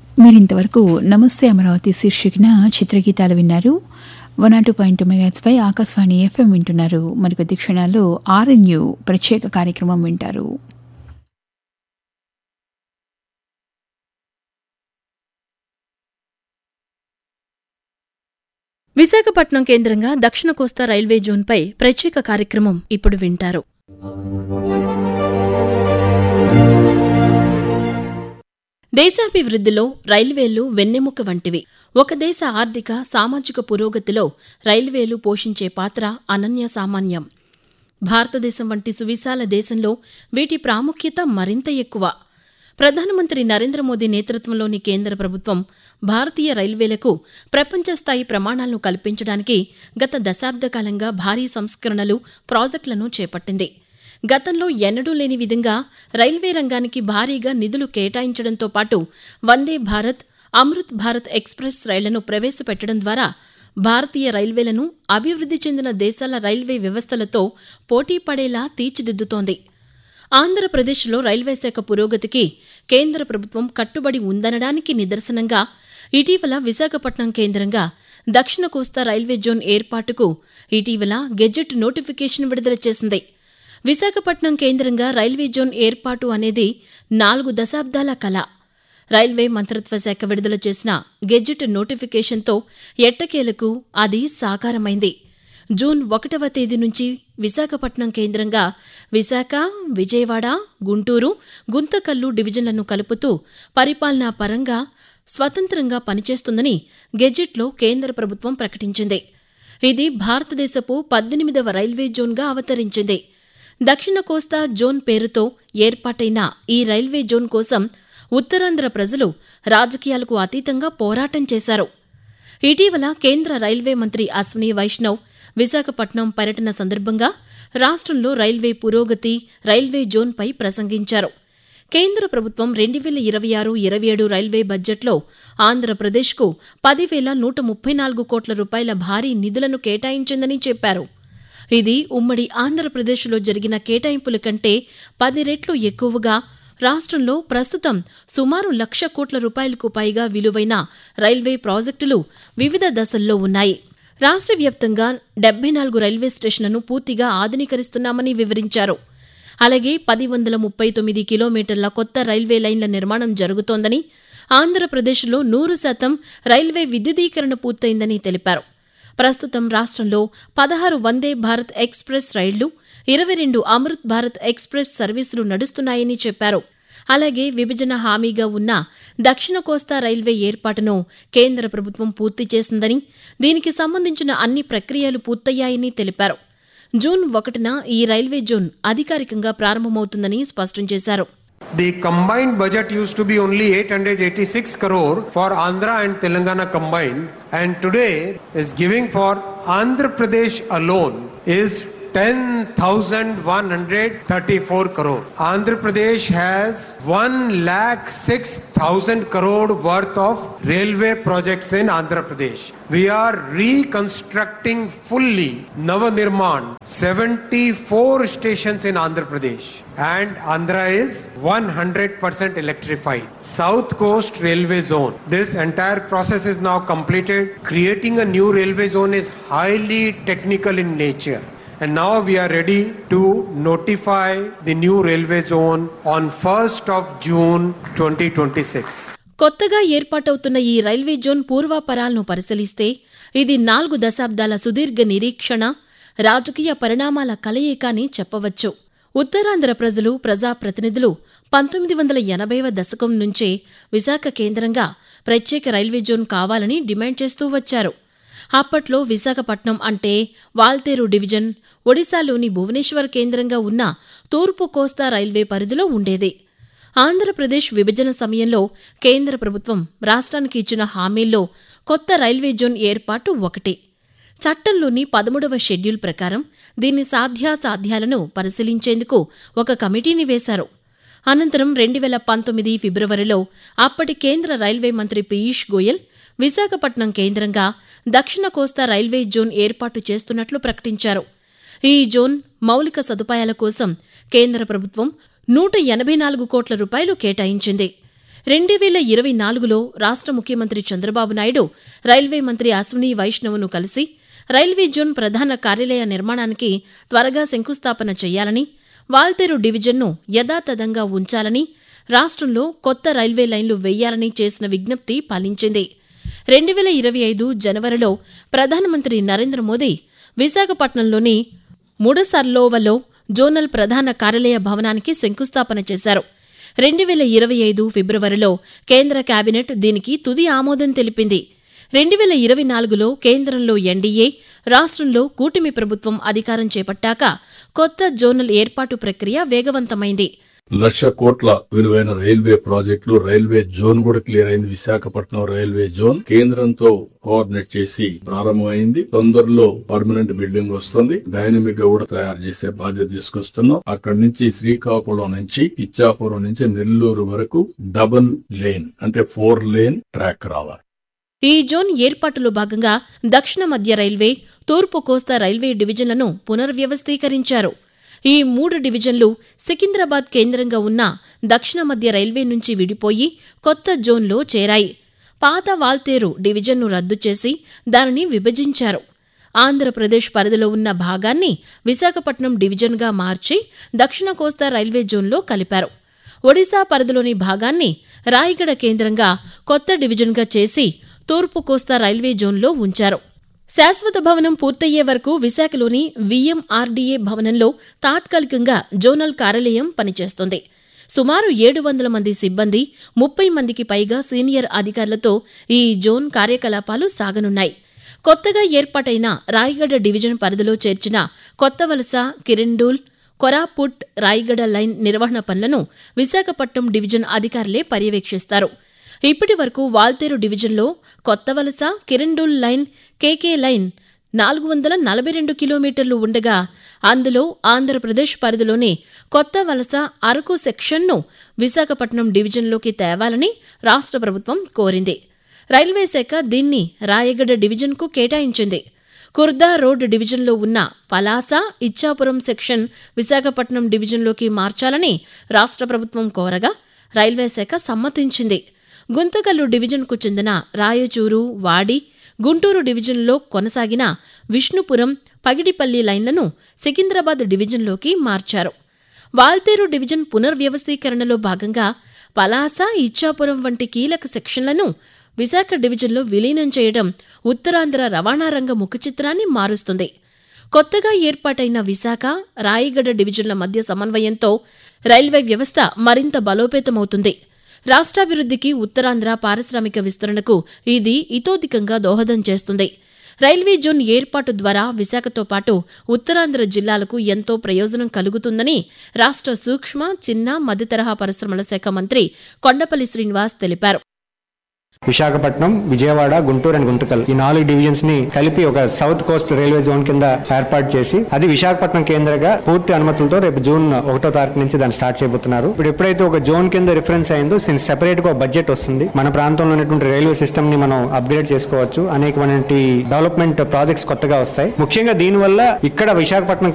మీరింతవరకు నమస్తే అమరావతి శీర్షికన చిత్రగీతాలు విన్నారు వన్ టూ పాయింట్ పై ఆకాశవాణి ఎఫ్ఎం వింటున్నారు మరికొద్ది క్షణాల్లో ఆర్ఎన్యూ ప్రత్యేక కార్యక్రమం వింటారు విశాఖపట్నం కేంద్రంగా దక్షిణ కోస్తా రైల్వే జోన్పై ప్రత్యేక కార్యక్రమం ఇప్పుడు వింటారు దేశాభివృద్ధిలో రైల్వేలు వెన్నెముక వంటివి ఒక దేశ ఆర్థిక సామాజిక పురోగతిలో రైల్వేలు పోషించే పాత్ర అనన్య సామాన్యం భారతదేశం వంటి సువిశాల దేశంలో వీటి ప్రాముఖ్యత మరింత ఎక్కువ ప్రధానమంత్రి నరేంద్ర మోదీ నేతృత్వంలోని కేంద్ర ప్రభుత్వం భారతీయ రైల్వేలకు ప్రపంచ స్థాయి ప్రమాణాలను కల్పించడానికి గత దశాబ్ద కాలంగా భారీ సంస్కరణలు ప్రాజెక్టులను చేపట్టింది గతంలో ఎన్నడూ లేని విధంగా రైల్వే రంగానికి భారీగా నిధులు కేటాయించడంతో పాటు వందే భారత్ అమృత్ భారత్ ఎక్స్ప్రెస్ రైళ్లను ప్రవేశపెట్టడం ద్వారా భారతీయ రైల్వేలను అభివృద్ధి చెందిన దేశాల రైల్వే వ్యవస్థలతో పోటీ పడేలా తీర్చిదిద్దుతోంది ఆంధ్రప్రదేశ్లో రైల్వే శాఖ పురోగతికి కేంద్ర ప్రభుత్వం కట్టుబడి ఉందనడానికి నిదర్శనంగా ఇటీవల విశాఖపట్నం కేంద్రంగా దక్షిణ కోస్తా రైల్వే జోన్ ఏర్పాటుకు ఇటీవల గెజెట్ నోటిఫికేషన్ విడుదల చేసింది విశాఖపట్నం కేంద్రంగా రైల్వే జోన్ ఏర్పాటు అనేది నాలుగు దశాబ్దాల కళ రైల్వే మంత్రిత్వ శాఖ విడుదల చేసిన గెజెట్ నోటిఫికేషన్తో ఎట్టకేలకు అది సాకారమైంది జూన్ ఒకటవ తేదీ నుంచి విశాఖపట్నం కేంద్రంగా విశాఖ విజయవాడ గుంటూరు గుంతకల్లు డివిజన్లను కలుపుతూ పరిపాలనా పరంగా స్వతంత్రంగా పనిచేస్తుందని గెజెట్లో కేంద్ర ప్రభుత్వం ప్రకటించింది ఇది భారతదేశపు పద్దెనిమిదవ రైల్వే జోన్గా అవతరించింది దక్షిణ కోస్తా జోన్ పేరుతో ఏర్పాటైన ఈ రైల్వే జోన్ కోసం ఉత్తరాంధ్ర ప్రజలు రాజకీయాలకు అతీతంగా పోరాటం చేశారు ఇటీవల కేంద్ర రైల్వే మంత్రి అశ్విని వైష్ణవ్ విశాఖపట్నం పర్యటన సందర్భంగా రాష్ట్రంలో రైల్వే పురోగతి రైల్వే జోన్పై ప్రసంగించారు కేంద్ర ప్రభుత్వం రెండు వేల ఇరవై ఆరు ఇరవై ఏడు రైల్వే బడ్జెట్లో ఆంధ్రప్రదేశ్కు పదివేల నూట ముప్పై నాలుగు కోట్ల రూపాయల భారీ నిధులను కేటాయించిందని చెప్పారు ఇది ఉమ్మడి ఆంధ్రప్రదేశ్లో జరిగిన కేటాయింపుల కంటే పది రెట్లు ఎక్కువగా రాష్ట్రంలో ప్రస్తుతం సుమారు లక్ష కోట్ల రూపాయలకు పైగా విలువైన రైల్వే ప్రాజెక్టులు వివిధ దశల్లో ఉన్నాయి రాష్ట్ర వ్యాప్తంగా డెబ్బై నాలుగు రైల్వే స్టేషన్లను పూర్తిగా ఆధునీకరిస్తున్నామని వివరించారు అలాగే పది వందల ముప్పై తొమ్మిది కిలోమీటర్ల కొత్త రైల్వే లైన్ల నిర్మాణం జరుగుతోందని ఆంధ్రప్రదేశ్లో నూరు శాతం రైల్వే విద్యుదీకరణ పూర్తయిందని తెలిపారు ప్రస్తుతం రాష్ట్రంలో పదహారు వందే భారత్ ఎక్స్ప్రెస్ రైళ్లు ఇరవై రెండు అమృత్ భారత్ ఎక్స్ప్రెస్ సర్వీసులు నడుస్తున్నాయని చెప్పారు అలాగే విభజన హామీగా ఉన్న దక్షిణ కోస్తా రైల్వే ఏర్పాటును కేంద్ర ప్రభుత్వం పూర్తి చేసిందని దీనికి సంబంధించిన అన్ని ప్రక్రియలు పూర్తయ్యాయని తెలిపారు జూన్ ఒకటిన ఈ రైల్వే జోన్ అధికారికంగా ప్రారంభమవుతుందని స్పష్టం చేశారు The combined budget used to be only 886 crore for Andhra and Telangana combined, and today is giving for Andhra Pradesh alone is 10,134 crore. Andhra Pradesh has 1 lakh 6,000 crore worth of railway projects in Andhra Pradesh. We are reconstructing fully Navanirman 74 stations in Andhra Pradesh and Andhra is 100% electrified. South Coast Railway Zone. This entire process is now completed. Creating a new railway zone is highly technical in nature. And now we are ready to notify the new railway zone on 1st of June 2026. కొత్తగా ఏర్పాటవుతున్న ఈ railway zone పూర్వాపరాలను పరిశీలిస్తే ఇది నాలుగు దశాబ్దాల సుదీర్ఘ నిరీక్షణ రాజకీయ పరిణామాల కలయిక అని చెప్పవచ్చు ఉత్తరాంధ్ర ప్రజలు ప్రజాప్రతినిధులు పంతొమ్మిది వందల ఎనభైవ దశకం నుంచే విశాఖ కేంద్రంగా ప్రత్యేక రైల్వే జోన్ కావాలని డిమాండ్ చేస్తూ వచ్చారు అప్పట్లో విశాఖపట్నం అంటే వాల్తేరు డివిజన్ ఒడిశాలోని భువనేశ్వర్ కేంద్రంగా ఉన్న తూర్పు కోస్తా రైల్వే పరిధిలో ఉండేది ఆంధ్రప్రదేశ్ విభజన సమయంలో కేంద్ర ప్రభుత్వం రాష్ట్రానికి ఇచ్చిన హామీల్లో కొత్త రైల్వే జోన్ ఏర్పాటు ఒకటి చట్టంలోని పదమూడవ షెడ్యూల్ ప్రకారం దీని సాధ్యాసాధ్యాలను పరిశీలించేందుకు ఒక కమిటీని వేశారు అనంతరం రెండు వేల పంతొమ్మిది ఫిబ్రవరిలో అప్పటి కేంద్ర రైల్వే మంత్రి పీయూష్ గోయల్ విశాఖపట్నం కేంద్రంగా దక్షిణ కోస్తా రైల్వే జోన్ ఏర్పాటు చేస్తున్నట్లు ప్రకటించారు ఈ జోన్ మౌలిక సదుపాయాల కోసం కేంద్ర ప్రభుత్వం నూట ఎనభై నాలుగు కోట్ల రూపాయలు కేటాయించింది రెండు వేల ఇరవై నాలుగులో రాష్ట్ర ముఖ్యమంత్రి చంద్రబాబు నాయుడు రైల్వే మంత్రి అశ్విని వైష్ణవ్ను కలిసి రైల్వే జోన్ ప్రధాన కార్యాలయ నిర్మాణానికి త్వరగా శంకుస్థాపన చేయాలని వాల్తేరు డివిజన్ను యథాతథంగా ఉంచాలని రాష్ట్రంలో కొత్త రైల్వే లైన్లు వెయ్యాలని చేసిన విజ్ఞప్తి ఫలించింది రెండు వేల ఇరవై ఐదు జనవరిలో ప్రధానమంత్రి నరేంద్ర మోదీ విశాఖపట్నంలోని ముడసర్లోవలో జోనల్ ప్రధాన కార్యాలయ భవనానికి శంకుస్థాపన చేశారు రెండు వేల ఇరవై ఐదు ఫిబ్రవరిలో కేంద్ర కేబినెట్ దీనికి తుది ఆమోదం తెలిపింది రెండు వేల ఇరవై నాలుగులో కేంద్రంలో ఎన్డీఏ రాష్ట్రంలో కూటమి ప్రభుత్వం అధికారం చేపట్టాక కొత్త జోనల్ ఏర్పాటు ప్రక్రియ వేగవంతమైంది లక్ష కోట్ల విలువైన రైల్వే ప్రాజెక్టులు రైల్వే జోన్ కూడా క్లియర్ అయింది విశాఖపట్నం రైల్వే జోన్ కేంద్రంతో కోఆర్డినేట్ చేసి ప్రారంభమైంది తొందరలో పర్మనెంట్ బిల్డింగ్ వస్తుంది డైనమిక్ గా కూడా తయారు చేసే బాధ్యత తీసుకొస్తున్నాం అక్కడి నుంచి శ్రీకాకుళం నుంచి ఇచ్చాపురం నుంచి నెల్లూరు వరకు డబుల్ లేన్ అంటే ఫోర్ లేన్ ట్రాక్ రావాలి ఈ జోన్ ఏర్పాటులో భాగంగా దక్షిణ మధ్య రైల్వే తూర్పు కోస్తా రైల్వే డివిజన్లను పునర్వ్యవస్థీకరించారు ఈ మూడు డివిజన్లు సికింద్రాబాద్ కేంద్రంగా ఉన్న దక్షిణ మధ్య రైల్వే నుంచి విడిపోయి కొత్త జోన్లో చేరాయి పాత వాల్తేరు డివిజన్ను రద్దు చేసి దానిని విభజించారు ఆంధ్రప్రదేశ్ పరిధిలో ఉన్న భాగాన్ని విశాఖపట్నం డివిజన్గా మార్చి దక్షిణ కోస్తా రైల్వే జోన్లో కలిపారు ఒడిశా పరిధిలోని భాగాన్ని రాయగడ కేంద్రంగా కొత్త డివిజన్గా చేసి తూర్పు కోస్తా రైల్వే జోన్లో ఉంచారు శాశ్వత భవనం పూర్తయ్యే వరకు విశాఖలోని విఎంఆర్డీఏ భవనంలో తాత్కాలికంగా జోనల్ కార్యాలయం పనిచేస్తోంది సుమారు ఏడు వందల మంది సిబ్బంది ముప్పై మందికి పైగా సీనియర్ అధికారులతో ఈ జోన్ కార్యకలాపాలు సాగనున్నాయి కొత్తగా ఏర్పాటైన రాయగడ డివిజన్ పరిధిలో చేర్చిన కొత్త వలస కిరిండూల్ కొరాపుట్ రాయగడ లైన్ నిర్వహణ పనులను విశాఖపట్నం డివిజన్ అధికారులే పర్యవేక్షిస్తారు ఇప్పటి వరకు వాల్తేరు డివిజన్లో కొత్త వలస కిరండూల్ లైన్ కేకే లైన్ నాలుగు వందల నలభై రెండు కిలోమీటర్లు ఉండగా అందులో ఆంధ్రప్రదేశ్ పరిధిలోని కొత్త వలస అరకు సెక్షన్ను విశాఖపట్నం డివిజన్లోకి తేవాలని రాష్ట్ర ప్రభుత్వం కోరింది రైల్వే శాఖ దీన్ని రాయగడ డివిజన్కు కేటాయించింది కుర్దా రోడ్ డివిజన్లో ఉన్న పలాస ఇచ్చాపురం సెక్షన్ విశాఖపట్నం డివిజన్లోకి మార్చాలని రాష్ట్ర ప్రభుత్వం కోరగా రైల్వే శాఖ సమ్మతించింది గుంతకల్లు డివిజన్కు చెందిన రాయచూరు వాడి గుంటూరు డివిజన్లో కొనసాగిన విష్ణుపురం పగిడిపల్లి లైన్లను సికింద్రాబాద్ డివిజన్లోకి మార్చారు వాల్తేరు డివిజన్ పునర్వ్యవస్థీకరణలో భాగంగా పలాస ఇచ్చాపురం వంటి కీలక సెక్షన్లను విశాఖ డివిజన్లో విలీనం చేయడం ఉత్తరాంధ్ర రవాణా రంగ ముఖచిత్రాన్ని మారుస్తుంది కొత్తగా ఏర్పాటైన విశాఖ రాయగడ డివిజన్ల మధ్య సమన్వయంతో రైల్వే వ్యవస్థ మరింత బలోపేతమవుతుంది రాష్ట్రాభివృద్ధికి ఉత్తరాంధ్ర పారిశ్రామిక విస్తరణకు ఇది ఇతోధికంగా దోహదం చేస్తుంది రైల్వే జోన్ ఏర్పాటు ద్వారా విశాఖతో పాటు ఉత్తరాంధ్ర జిల్లాలకు ఎంతో ప్రయోజనం కలుగుతుందని రాష్ట్ర సూక్ష్మ చిన్న మధ్యతరహా పరిశ్రమల శాఖ మంత్రి కొండపల్లి శ్రీనివాస్ తెలిపారు విశాఖపట్నం విజయవాడ గుంటూరు అండ్ గుంతకల్ ఈ నాలుగు డివిజన్స్ ని కలిపి ఒక సౌత్ కోస్ట్ రైల్వే జోన్ కింద ఏర్పాటు చేసి అది విశాఖపట్నం కేంద్రంగా పూర్తి అనుమతులతో రేపు జూన్ ఒకటో తారీఖు నుంచి దాన్ని స్టార్ట్ చేయబోతున్నారు ఇప్పుడు ఎప్పుడైతే ఒక జోన్ కింద రిఫరెన్స్ అయిందో సిన్స్ సెపరేట్ గా బడ్జెట్ వస్తుంది మన ప్రాంతంలో ఉన్నటువంటి రైల్వే సిస్టమ్ ని మనం అప్గ్రేడ్ చేసుకోవచ్చు అనేకమైన డెవలప్మెంట్ ప్రాజెక్ట్స్ కొత్తగా వస్తాయి ముఖ్యంగా దీనివల్ల ఇక్కడ విశాఖపట్నం